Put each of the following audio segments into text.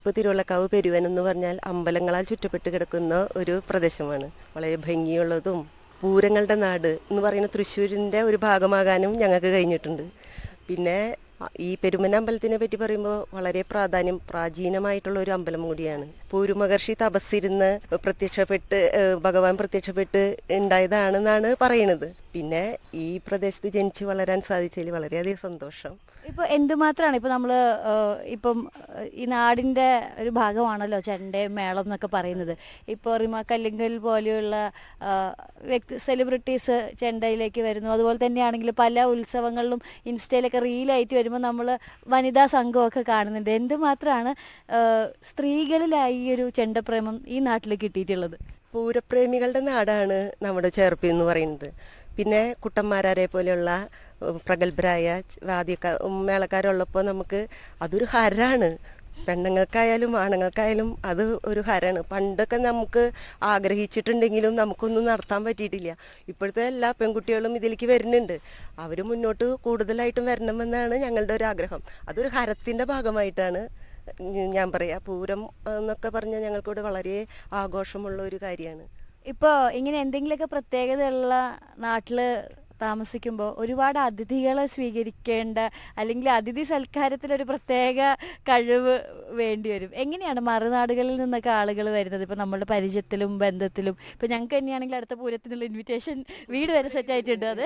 ഇപ്പോൾ തിരുവള്ളക്കാവ് പെരുവൻ എന്ന് പറഞ്ഞാൽ അമ്പലങ്ങളാൽ ചുറ്റപ്പെട്ട് കിടക്കുന്ന ഒരു പ്രദേശമാണ് വളരെ ഭംഗിയുള്ളതും പൂരങ്ങളുടെ നാട് എന്ന് പറയുന്ന തൃശ്ശൂരിൻ്റെ ഒരു ഭാഗമാകാനും ഞങ്ങൾക്ക് കഴിഞ്ഞിട്ടുണ്ട് പിന്നെ ഈ പെരുമന അമ്പലത്തിനെ പറ്റി പറയുമ്പോൾ വളരെ പ്രാധാന്യം പ്രാചീനമായിട്ടുള്ള ഒരു അമ്പലം കൂടിയാണ് പൂരുമഹർഷി തപസ്സിരുന്ന് പ്രത്യക്ഷപ്പെട്ട് ഏഹ്, ഭഗവാൻ പ്രത്യക്ഷപ്പെട്ട് ഉണ്ടായതാണെന്നാണ് പറയുന്നത് പിന്നെ ഈ പ്രദേശത്ത് ജനിച്ച് വളരാൻ സാധിച്ചതിൽ വളരെയധികം സന്തോഷം ഇപ്പൊ എന്തുമാത്രമാണ് ഇപ്പൊ നമ്മള് ഏഹ്, ഇപ്പം ഏഹ്, ഈ നാടിന്റെ ഒരു ഭാഗമാണല്ലോ ചെണ്ടേ മേളം എന്നൊക്കെ പറയുന്നത് ഇപ്പോൾ റിമ കല്ലിങ്കൽ പോലെയുള്ള ഏഹ്, വ്യക്തി സെലിബ്രിറ്റീസ് ചെണ്ടയിലേക്ക് വരുന്നു അതുപോലെ തന്നെയാണെങ്കിൽ പല ഉത്സവങ്ങളിലും ഇൻസ്റ്റയിലൊക്കെ റീലായിട്ട് വരുമ്പോൾ നമ്മൾ വനിതാ സംഘമൊക്കെ കാണുന്നുണ്ട് എന്തുമാത്രമാണ് ഏഹ്, സ്ത്രീകളിലായി ഈ ഒരു ചെണ്ടപ്രേമം ഈ നാട്ടിൽ കിട്ടിയിട്ടുള്ളത് പൂരപ്രേമികളുടെ നാടാണ് നമ്മുടെ ചേർപ്പി എന്ന് പറയുന്നത് പിന്നെ കുട്ടന്മാരാരെ പോലെയുള്ള ഉം, പ്രഗത്ഭരായ ച- വാദ്യക്കാർ ഉം, മേളക്കാരുള്ളപ്പോൾ നമുക്ക് അതൊരു ഹരാണ് പെണ്ണുങ്ങൾക്കായാലും ആണുങ്ങൾക്കായാലും അത് ഒരു ഹരാണ് പണ്ടൊക്കെ നമുക്ക് ആഗ്രഹിച്ചിട്ടുണ്ടെങ്കിലും നമുക്കൊന്നും നടത്താൻ പറ്റിയിട്ടില്ല ഇപ്പോഴത്തെ എല്ലാ പെൺകുട്ടികളും ഇതിലേക്ക് വരുന്നുണ്ട് അവർ മുന്നോട്ട് കൂടുതലായിട്ടും വരണമെന്നാണ് ഞങ്ങളുടെ ഒരു ആഗ്രഹം അതൊരു ഹരത്തിൻ്റെ ഭാഗമായിട്ടാണ് ഞാൻ പറയാ പൂരം എന്നൊക്കെ പറഞ്ഞാൽ ഞങ്ങൾക്കിവിടെ വളരെ ആഘോഷമുള്ള ഒരു കാര്യമാണ് ഇപ്പോൾ ഇങ്ങനെ എന്തെങ്കിലുമൊക്കെ പ്രത്യേകതയുള്ള നാട്ടിൽ താമസിക്കുമ്പോൾ ഒരുപാട് അതിഥികളെ സ്വീകരിക്കേണ്ട അല്ലെങ്കിൽ അതിഥി സൽക്കാരത്തിൽ ഒരു പ്രത്യേക കഴിവ് വേണ്ടി വരും എങ്ങനെയാണ് മറുനാടുകളിൽ നിന്നൊക്കെ ആളുകൾ വരുന്നത് ഇപ്പം നമ്മളുടെ പരിചയത്തിലും ബന്ധത്തിലും ഇപ്പം ഞങ്ങൾക്ക് തന്നെയാണെങ്കിൽ അടുത്ത പൂരത്തിനുള്ള ഇൻവിറ്റേഷൻ വീട് വരെ സെറ്റ് ആയിട്ടുണ്ട് അതെ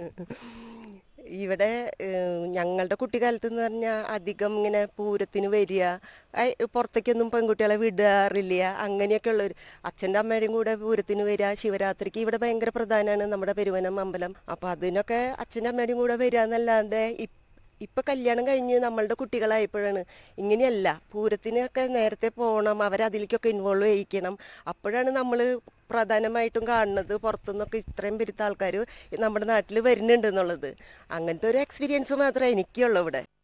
ഇവിടെ ഏഹ്, ഞങ്ങളുടെ കുട്ടിക്കാലത്ത് എന്ന് പറഞ്ഞാൽ അധികം ഇങ്ങനെ പൂരത്തിന് വരിക ഐ, പുറത്തേക്കൊന്നും പെൺകുട്ടികളെ വിടാറില്ല അങ്ങനെയൊക്കെ ഉള്ളൊരു അച്ഛൻ്റെ അമ്മയുടെയും കൂടെ പൂരത്തിന് വരിക ശിവരാത്രിക്ക് ഇവിടെ ഭയങ്കര പ്രധാനമാണ് നമ്മുടെ പെരുവനം അമ്പലം അപ്പോൾ അതിനൊക്കെ അച്ഛൻ്റെ അമ്മയുടെയും കൂടെ വരിക എന്നല്ലാതെ ഇപ്പ- ഇപ്പൊ കല്യാണം കഴിഞ്ഞ് നമ്മളുടെ കുട്ടികളായപ്പോഴാണ് ഇങ്ങനെയല്ല പൂരത്തിനൊക്കെ നേരത്തെ പോകണം അവരതിലേക്കൊക്കെ ഇൻവോൾവ് ചെയ്യിക്കണം അപ്പോഴാണ് നമ്മൾ പ്രധാനമായിട്ടും കാണുന്നത് പുറത്തുനിന്നൊക്കെ ഇത്രയും പെരുത്ത ആൾക്കാർ നമ്മുടെ നാട്ടിൽ വരുന്നുണ്ട് എന്നുള്ളത് അങ്ങനത്തെ ഒരു എക്സ്പീരിയൻസ് മാത്രമേ എനിക്കുള്ളൂ ഇവിടെ